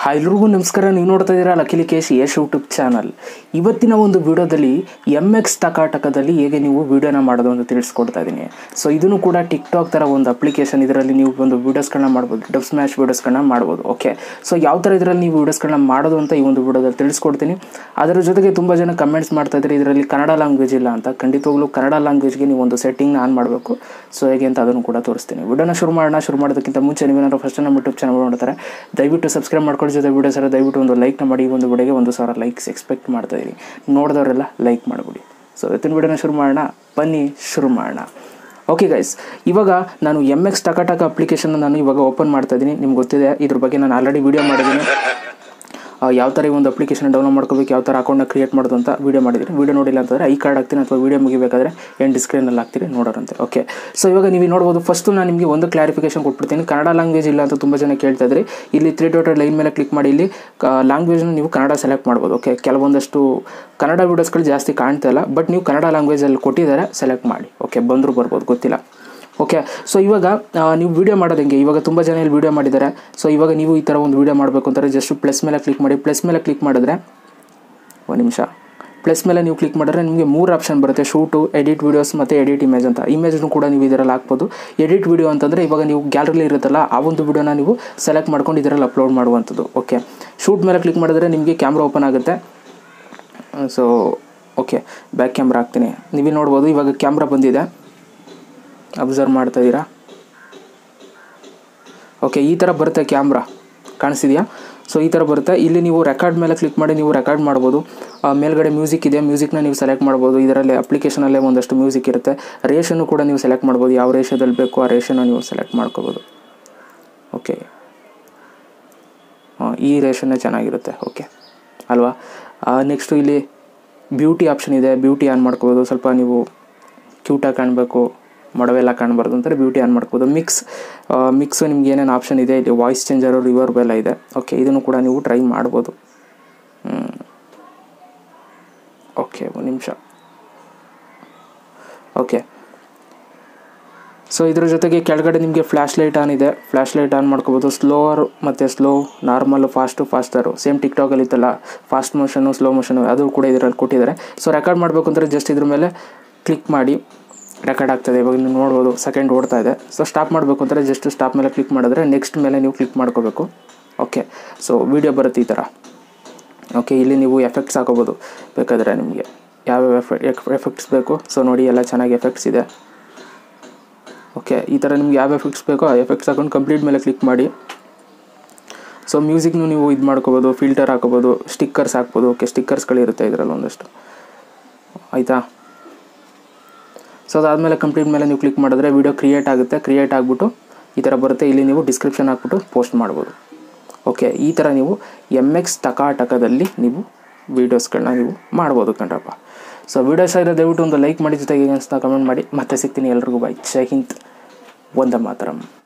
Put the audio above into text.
hi ಎಲ್ರಿಗೂ ನಮಸ್ಕಾರ ನೀವು ನೋಡ್ತಾ ಇದ್ದೀರಾ luckily Kesh Yash YouTube channel ಇವತ್ತಿನ ಒಂದು ವಿಡಿಯೋದಲ್ಲಿ ಎಮ್ ಎಕ್ಸ್ ಟಕಾಟಕದಲ್ಲಿ ಹೇಗೆ ನೀವು ವಿಡಿಯೋನ ಮಾಡೋದು ಅಂತ ತಿಳಿಸ್ಕೊಡ್ತಾ ಇದ್ದೀನಿ ಸೊ ಇದನ್ನು ಕೂಡ ಟಿಕ್ ಟಾಕ್ ಥರ ಒಂದು ಅಪ್ಲಿಕೇಶನ್ ಇದರಲ್ಲಿ ನೀವು ಒಂದು ವೀಡಿಯೋಸ್ಗಳನ್ನ ಮಾಡ್ಬೋದು ಡಬ್ ಸ್ಮ್ಯಾಶ್ ವೀಡಿಯೋಸ್ಗಳನ್ನ ಮಾಡ್ಬೋದು ಓಕೆ ಸೊ ಯಾವ ಥರ ಇದರಲ್ಲಿ ನೀವು ವೀಡಿಯೋಸ್ಗಳನ್ನ ಮಾಡೋದು ಅಂತ ಈ ಒಂದು ವಿಡಿಯೋದಲ್ಲಿ ತಿಳಿಸ್ಕೊಡ್ತೀನಿ ಅದರ ಜೊತೆಗೆ ತುಂಬ ಜನ ಕಮೆಂಟ್ಸ್ ಮಾಡ್ತಾ ಇದ್ದಾರೆ ಇದರಲ್ಲಿ ಕನ್ನಡ ಲ್ಯಾಂಗ್ವೇಜ್ ಇಲ್ಲ ಅಂತ ಖಂಡಿತವಾಗ್ಲೂ ಕನ್ನಡ ಲ್ಯಾಂಗ್ವೇಜ್ಗೆ ನೀವು ಒಂದು ಸೆಟ್ಟಿಂಗ್ನ ಆನ್ ಮಾಡಬೇಕು ಸೊ ಹೇಗೆ ಅಂತ ಅದನ್ನು ಕೂಡ ತೋರಿಸ್ತೀನಿ ವಿಡಿಯೋನ ಶುರು ಮಾಡೋಣ ಶುರು ಮಾಡೋದಕ್ಕಿಂತ ಮುಂಚೆ ನೀವೇನಾದ್ರು ಫಸ್ಟ್ ನಮ್ಮ ಯೂಟ್ಯೂಬ್ ಚಾನಲ್ ನೋಡ್ತಾರೆ ದಯವಿಟ್ಟು ಸಬ್ಸ್ಕ್ರೈಬ್ ಮಾಡ್ಕೊಳ್ಳಿ ಜೊತೆ ವಿಡಿಯೋ ಸರ್ ದಯವಿಟ್ಟು ಒಂದು ಲೈಕ್ನ ಮಾಡಿ ಈ ಒಂದು ವಿಡಿಯೋಗೆ ಒಂದು ಸಾವಿರ ಲೈಕ್ಸ್ ಎಕ್ಸ್ಪೆಕ್ಟ್ ಮಾಡ್ತಾ ಇದ್ದೀನಿ ನೋಡಿದವರೆಲ್ಲ ಲೈಕ್ ಮಾಡಿಬಿಡಿ ಸೊ ಇವತ್ತಿನ ವಿಡಿಯೋನ ಶುರು ಮಾಡೋಣ ಬನ್ನಿ ಶುರು ಮಾಡೋಣ ಓಕೆ ಗೈಸ್ ಇವಾಗ ನಾನು ಎಮ್ ಎಕ್ಸ್ ಟಕಾಟಕ ಅಪ್ಲಿಕೇಶನ್ ನಾನು ಇವಾಗ ಓಪನ್ ಮಾಡ್ತಾ ಇದ್ದೀನಿ ನಿಮ್ಗೆ ಗೊತ್ತಿದೆ ಇದ್ರ ಬಗ್ಗೆ ನಾನು ಆಲ್ರೆಡಿ ವಿಡಿಯೋ ಮಾಡಿದ್ದೀನಿ ಆ, ಯಾವ ಥರ ಈ ಒಂದು ಅಪ್ಲಿಕೇಶನ್ ಡೌನ್ಲೋಡ್ ಮಾಡ್ಕೋಬೇಕು ಯಾವ ಥರ ಅಕೌಂಟ್ನ ಕ್ರಿಯೇಟ್ ಮಾಡೋದು ಅಂತ ವೀಡಿಯೋ ಮಾಡಿದ್ದೀನಿ ವೀಡಿಯೋ ನೋಡಿಲ್ಲ ಅಂತಂದರೆ ಐ ಕಾರ್ಡ್ ಹಾಕ್ತೀನಿ ಅಥವಾ ವೀಡಿಯೋ ಮುಗಿಬೇಕಾದ್ರೆ ಏನು ಡಿಸ್ಕ್ರಿನಲ್ಲಿ ಹಾಕ್ತೀನಿ ನೋಡೋರಂತೆ ಓಕೆ ಸೊ ಇವಾಗ ನೀವು ನೋಡ್ಬೋದು ಫಸ್ಟು ನಾನು ನಿಮಗೆ ಒಂದು ಕ್ಲಾರಿಫಿಕೇಶನ್ ಕೊಟ್ಬಿಡ್ತೀನಿ ಕನ್ನಡ ಲ್ಯಾಂಗ್ವೇಜ್ ಇಲ್ಲ ಅಂತ ತುಂಬ ಜನ ಕೇಳ್ತಾ ಇದ್ರಿ ಇಲ್ಲಿ ತ್ರೀ ಡಾಟೆಡ್ ಲೈನ್ ಮೇಲೆ ಕ್ಲಿಕ್ ಮಾಡಿ ಇಲ್ಲಿ ಲ್ಯಾಂಗ್ವೇಜ್ನ ನೀವು ಕನ್ನಡ ಸೆಲೆಕ್ಟ್ ಮಾಡ್ಬೋದು ಓಕೆ ಕೆಲವೊಂದಷ್ಟು ಕನ್ನಡ ವೀಡಿಯೋಸ್ಗಳು ಜಾಸ್ತಿ ಕಾಣ್ತಾ ಇಲ್ಲ ಬಟ್ ನೀವು ಕನ್ನಡ ಲ್ಯಾಂಗ್ವೇಜಲ್ಲಿ ಕೊಟ್ಟಿದ್ದಾರೆ ಸೆಲೆಕ್ಟ್ ಮಾಡಿ ಓಕೆ ಬಂದರೂ ಬರ್ಬೋದು ಗೊತ್ತಿಲ್ಲ ಓಕೆ ಸೊ ಇವಾಗ ಆ, ನೀವು ವಿಡಿಯೋ ಮಾಡೋದು ಹೆಂಗೆ ಇವಾಗ ತುಂಬ ಜನ ಇಲ್ಲಿ ವಿಡಿಯೋ ಮಾಡಿದ್ದಾರೆ ಸೊ ಇವಾಗ ನೀವು ಈ ಥರ ಒಂದು ವಿಡಿಯೋ ಮಾಡಬೇಕು ಅಂತಾರೆ ಜಸ್ಟ್ ಪ್ಲಸ್ ಮೇಲೆ ಕ್ಲಿಕ್ ಮಾಡಿ ಪ್ಲಸ್ ಮೇಲೆ ಕ್ಲಿಕ್ ಮಾಡಿದ್ರೆ ಒಂದು ನಿಮಿಷ ಪ್ಲಸ್ ಮೇಲೆ ನೀವು ಕ್ಲಿಕ್ ಮಾಡಿದ್ರೆ ನಿಮಗೆ ಮೂರು ಆಪ್ಷನ್ ಬರುತ್ತೆ ಶೂಟು ಎಡಿಟ್ ವೀಡಿಯೋಸ್ ಮತ್ತು ಎಡಿಟ್ ಇಮೇಜ್ ಅಂತ ಇಮೇಜ್ನು ಕೂಡ ನೀವು ಇದರಲ್ಲಿ ಹಾಕ್ಬೋದು ಎಡಿಟ್ ವಿಡಿಯೋ ಅಂತಂದರೆ ಇವಾಗ ನೀವು ಗ್ಯಾಲರಿಲಿ ಇರುತ್ತಲ್ಲ ಆ ಒಂದು ವಿಡಿಯೋನ ನೀವು ಸೆಲೆಕ್ಟ್ ಮಾಡ್ಕೊಂಡು ಇದರಲ್ಲಿ ಅಪ್ಲೋಡ್ ಮಾಡುವಂಥದ್ದು ಓಕೆ ಶೂಟ್ ಮೇಲೆ ಕ್ಲಿಕ್ ಮಾಡಿದ್ರೆ ನಿಮಗೆ ಕ್ಯಾಮ್ರಾ ಓಪನ್ ಆಗುತ್ತೆ ಸೊ ಓಕೆ ಬ್ಯಾಕ್ ಕ್ಯಾಮ್ರಾ ಹಾಕ್ತೀನಿ ನೀವು ನೋಡ್ಬೋದು ಇವಾಗ ಕ್ಯಾಮ್ರಾ ಬಂದಿದೆ ಅಬ್ಸರ್ವ್ ಮಾಡ್ತಾ ಇದ್ದೀರಾ ಓಕೆ ಈ ಥರ ಬರುತ್ತೆ ಕ್ಯಾಮ್ರಾ ಕಾಣಿಸಿದೆಯಾ ಸೊ ಈ ಥರ ಬರುತ್ತೆ ಇಲ್ಲಿ ನೀವು ರೆಕಾರ್ಡ್ ಮೇಲೆ ಕ್ಲಿಕ್ ಮಾಡಿ ನೀವು ರೆಕಾರ್ಡ್ ಮಾಡ್ಬೋದು ಆ, ಮೇಲ್ಗಡೆ ಮ್ಯೂಸಿಕ್ ಇದೆ ಮ್ಯೂಸಿಕ್ನ ನೀವು ಸೆಲೆಕ್ಟ್ ಮಾಡ್ಬೋದು ಇದರಲ್ಲಿ ಅಪ್ಲಿಕೇಶನಲ್ಲೇ ಒಂದಷ್ಟು ಮ್ಯೂಸಿಕ್ ಇರುತ್ತೆ ರೇಷನ್ನು ಕೂಡ ನೀವು ಸೆಲೆಕ್ಟ್ ಮಾಡ್ಬೋದು ಯಾವ ರೇಷದಲ್ಲಿ ಬೇಕು ಆ ರೇಷನ್ನ ನೀವು ಸೆಲೆಕ್ಟ್ ಮಾಡ್ಕೋಬೋದು ಓಕೆ ಹಾಂ ಈ ರೇಷನ್ನೇ ಚೆನ್ನಾಗಿರುತ್ತೆ ಓಕೆ ಅಲ್ವಾ ನೆಕ್ಸ್ಟು ಇಲ್ಲಿ ಬ್ಯೂಟಿ ಆಪ್ಷನ್ ಇದೆ ಬ್ಯೂಟಿ ಆನ್ ಮಾಡ್ಕೋಬೋದು ಸ್ವಲ್ಪ ನೀವು ಕ್ಯೂಟಾಗಿ ಕಾಣಬೇಕು ಮೊಡವೆಲ್ಲ ಕಾಣಬಾರ್ದು ಅಂತಾರೆ ಬ್ಯೂಟಿ ಆನ್ ಮಾಡ್ಕೋಬೋದು ಮಿಕ್ಸ್ ಮಿಕ್ಸು ನಿಮ್ಗೆ ಏನೇನು ಆಪ್ಷನ್ ಇದೆ ಇಲ್ಲಿ ವಾಯ್ಸ್ ಚೇಂಜರು ರಿವರ್ಬ್ ಎಲ್ಲ ಇದೆ ಓಕೆ ಇದನ್ನು ಕೂಡ ನೀವು ಟ್ರೈ ಮಾಡ್ಬೋದು ಓಕೆ ಒಂದು ನಿಮಿಷ ಓಕೆ ಸೊ ಇದ್ರ ಜೊತೆಗೆ ಕೆಳಗಡೆ ನಿಮಗೆ ಫ್ಲ್ಯಾಶ್ ಲೈಟ್ ಆನ್ ಇದೆ ಫ್ಲ್ಯಾಶ್ ಲೈಟ್ ಆನ್ ಮಾಡ್ಕೋಬೋದು ಸ್ಲೋವರ್ ಮತ್ತು slow normal fast faster same ಟಿಕ್ಟಾಕಲ್ಲಿ ಇತ್ತಲ್ಲ ಫಾಸ್ಟ್ ಮೋಷನು ಸ್ಲೋ ಮೋಷನು ಅದು ಕೂಡ ಇದರಲ್ಲಿ ಕೊಟ್ಟಿದ್ದಾರೆ ಸೊ ರೆಕಾರ್ಡ್ ಮಾಡಬೇಕು ಅಂದರೆ ಜಸ್ಟ್ ಇದ್ರ ಮೇಲೆ ಕ್ಲಿಕ್ ಮಾಡಿ ರೆಕಾರ್ಡ್ ಆಗ್ತದೆ ಇವಾಗ ನೀವು ನೋಡ್ಬೋದು ಸೆಕೆಂಡ್ ಓಡ್ತಾ ಇದೆ ಸೊ ಸ್ಟಾಪ್ ಮಾಡಬೇಕು ಅಂದರೆ ಜಸ್ಟ್ ಸ್ಟಾಪ್ ಮೇಲೆ ಕ್ಲಿಕ್ ಮಾಡಿದ್ರೆ ನೆಕ್ಸ್ಟ್ ಮೇಲೆ ನೀವು ಕ್ಲಿಕ್ ಮಾಡ್ಕೋಬೇಕು ಓಕೆ ಸೊ ವಿಡಿಯೋ ಬರುತ್ತೆ ಈ ಥರ ಓಕೆ ಇಲ್ಲಿ ನೀವು ಎಫೆಕ್ಟ್ಸ್ ಹಾಕೋಬೋದು ಬೇಕಾದರೆ ನಿಮಗೆ ಯಾವ್ಯಾವ ಎಫೆಕ್ಟ್ಸ್ ಬೇಕು ಸೊ ನೋಡಿ ಎಲ್ಲ ಚೆನ್ನಾಗಿ ಎಫೆಕ್ಟ್ಸ್ ಇದೆ ಓಕೆ ಈ ಥರ ನಿಮ್ಗೆ ಯಾವ ಎಫೆಕ್ಟ್ಸ್ ಬೇಕೋ ಆ ಎಫೆಕ್ಟ್ಸ್ ಹಾಕೊಂಡು ಕಂಪ್ಲೀಟ್ ಮೇಲೆ ಕ್ಲಿಕ್ ಮಾಡಿ ಸೊ ಮ್ಯೂಸಿಕ್ನು ನೀವು ಇದು ಮಾಡ್ಕೋಬೋದು ಫಿಲ್ಟರ್ ಹಾಕೋಬೋದು ಸ್ಟಿಕ್ಕರ್ಸ್ ಹಾಕ್ಬೋದು ಓಕೆ ಸ್ಟಿಕ್ಕರ್ಸ್ಗಳಿರುತ್ತೆ ಇದರಲ್ಲಿ ಒಂದಷ್ಟು ಆಯಿತಾ ಸೊ ಅದಾದಮೇಲೆ ಕಂಪ್ಲೀಟ್ ಮೇಲೆ ನೀವು ಕ್ಲಿಕ್ ಮಾಡಿದ್ರೆ ವಿಡಿಯೋ ಕ್ರಿಯೇಟ್ ಆಗುತ್ತೆ ಕ್ರಿಯೇಟ್ ಆಗಿಬಿಟ್ಟು ಈ ಥರ ಬರುತ್ತೆ ಇಲ್ಲಿ ನೀವು ಡಿಸ್ಕ್ರಿಪ್ಷನ್ ಹಾಕ್ಬಿಟ್ಟು ಪೋಸ್ಟ್ ಮಾಡ್ಬೋದು ಓಕೆ ಈ ಥರ ನೀವು ಎಮ್ ಎಕ್ಸ್ ಟಕಾಟಕದಲ್ಲಿ ನೀವು ವೀಡಿಯೋಸ್ಗಳನ್ನ ನೀವು ಮಾಡ್ಬೋದು ಕಣ್ರಪ್ಪ ಸೊ ವೀಡಿಯೋಸ್ ಆಗಿರೋ ದಯವಿಟ್ಟು ಒಂದು ಲೈಕ್ ಮಾಡಿ ಜೊತೆಗೆ ಅನಿಸ್ತಾ ಕಮೆಂಟ್ ಮಾಡಿ ಮತ್ತೆ ಸಿಗ್ತೀನಿ ಎಲ್ರಿಗೂ ಬಾಯ್ ಜೈ ಹಿಂದ್ ಒಂದ ಮಾತರಂ